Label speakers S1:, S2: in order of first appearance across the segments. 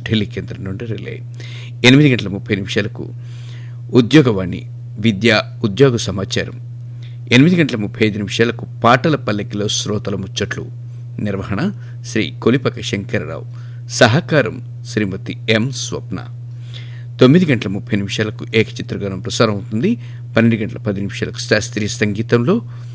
S1: ఢిల్లీ కేంద్రం నుండి రిలే ఎనిమిది గంటల ముప్పై నిమిషాలకు ఉద్యోగవాణి విద్య ఉద్యోగ సమాచారం ఎనిమిది గంటల ముప్పై ఐదు నిమిషాలకు పాటల పల్లెకిలో శ్రోతల ముచ్చట్లు నిర్వహణ శ్రీ కొలిపక శంకరరావు సహకారం శ్రీమతి ఎం స్వప్న తొమ్మిది గంటల ముప్పై నిమిషాలకు ఏకచిత్రగానం ప్రసారం అవుతుంది పన్నెండు గంటల పది నిమిషాలకు శాస్త్రీయ సంగీతంలో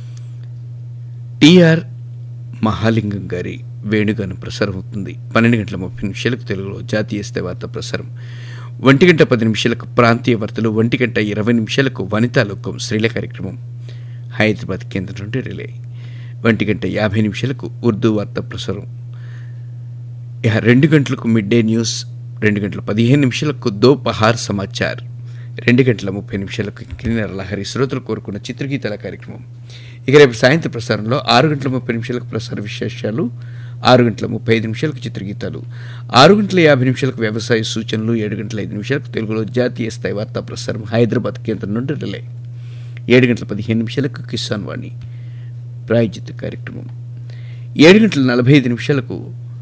S1: టిఆర్ మహాలింగం గారి వేణుగానం ప్రసారం అవుతుంది పన్నెండు గంటల ముప్పై నిమిషాలకు తెలుగులో జాతీయ స్థాయి వార్త ప్రసారం ఒంటి గంట పది నిమిషాలకు ప్రాంతీయ వార్తలు ఒంటి గంట ఇరవై నిమిషాలకు వనితా లోకం స్త్రీల కార్యక్రమం హైదరాబాద్ కేంద్రం నుండి రిలే ఒంటి గంట యాభై నిమిషాలకు ఉర్దూ వార్త ప్రసారం ఇక రెండు గంటలకు మిడ్ డే న్యూస్ రెండు గంటల పదిహేను నిమిషాలకు దో పహార్ సమాచార్ రెండు గంటల ముప్పై నిమిషాలకు కిన్నెర లహరి శ్రోతలు కోరుకున్న చిత్రగీతాల కార్యక్రమం ఇక రేపు సాయంత్రం ప్రసారంలో ఆరు గంటల ముప్పై నిమిషాలకు ప్రసార విశేషాలు ఆరు గంటల ముప్పై ఐదు నిమిషాలకు చిత్రగీతాలు ఆరు గంటల యాభై నిమిషాలకు వ్యవసాయ సూచనలు ఏడు గంటల ఐదు నిమిషాలకు తెలుగులో జాతీయ స్థాయి వార్తా ప్రసారం హైదరాబాద్ కేంద్రం నుండి రిలే ఏడు గంటల పదిహేను నిమిషాలకు కిసాన్ వాణి ప్రాయోజిత కార్యక్రమం ఏడు గంటల నలభై ఐదు నిమిషాలకు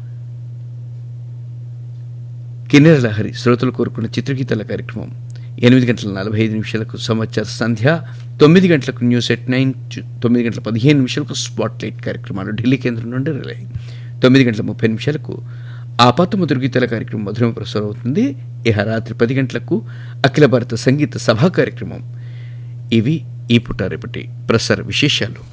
S1: కిన్నెర లహరి శ్రోతలు కోరుకున్న చిత్రగీతాల కార్యక్రమం ఎనిమిది గంటల నలభై ఐదు నిమిషాలకు సమాచార సంధ్య తొమ్మిది గంటలకు న్యూస్ ఎట్ నైన్ చు- తొమ్మిది గంటల పదిహేను నిమిషాలకు స్పాట్ లైట్ కార్యక్రమాలు ఢిల్లీ కేంద్రం నుండి రిలే తొమ్మిది గంటల ముప్పై నిమిషాలకు ఆపాత మధురగీతాల కార్యక్రమం మధురం ప్రసారం అవుతుంది ఇహ రాత్రి పది గంటలకు అఖిల భారత సంగీత సభా కార్యక్రమం ఇవి ఈ పుట్టారేపటి ప్రసార విశేషాలు